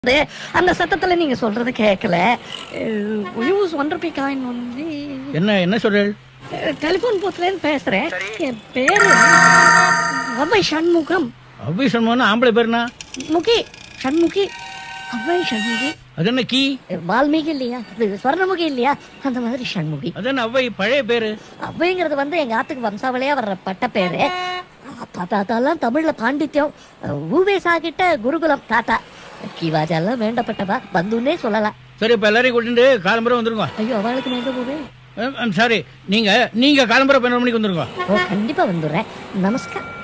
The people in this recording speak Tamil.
அந்த சத்தத்துல நீங்க சொல்றது கேட்கல use one rupee coin only என்ன என்ன சொல்றேன் டெலிபோன் பூத்துல இருந்து பேசுறேன் என் பேரு அவ்வை சண்முகம் அவ்வி சண்முகம்னா ஆம்பளை பேருனா முகி சண்முகி அவ்வை சண்முகி அது என்ன கீ வால்மீகி இல்லையா இது ஸ்வர்ணமுகி இல்லையா அந்த மாதிரி சண்முகி அது என்ன அவ்வை பழைய பேரு அவ்வைங்கிறது வந்து எங்க ஆத்துக்கு வம்சாவளியா வர்ற பட்ட பேரு அப்பா தாத்தாலாம் தமிழ்ல பாண்டித்யம் ஊவேசா கிட்ட குருகுலம் தாத்தா கிவாஜெல்லாம் வேண்டப்பட்டவா பந்துன்னே சொல்லலாம் சரி இப்ப எல்லாரையும் கூட்டிட்டு காலம்பரம் வந்துருங்க ஐயோ அவளுக்கு நான் எங்க போவேன் சாரி நீங்க நீங்க காலம்பரம் பன்னெண்டு மணிக்கு வந்துருங்க ஓ கண்டிப்பா வந்துடுறேன் நமஸ்கார்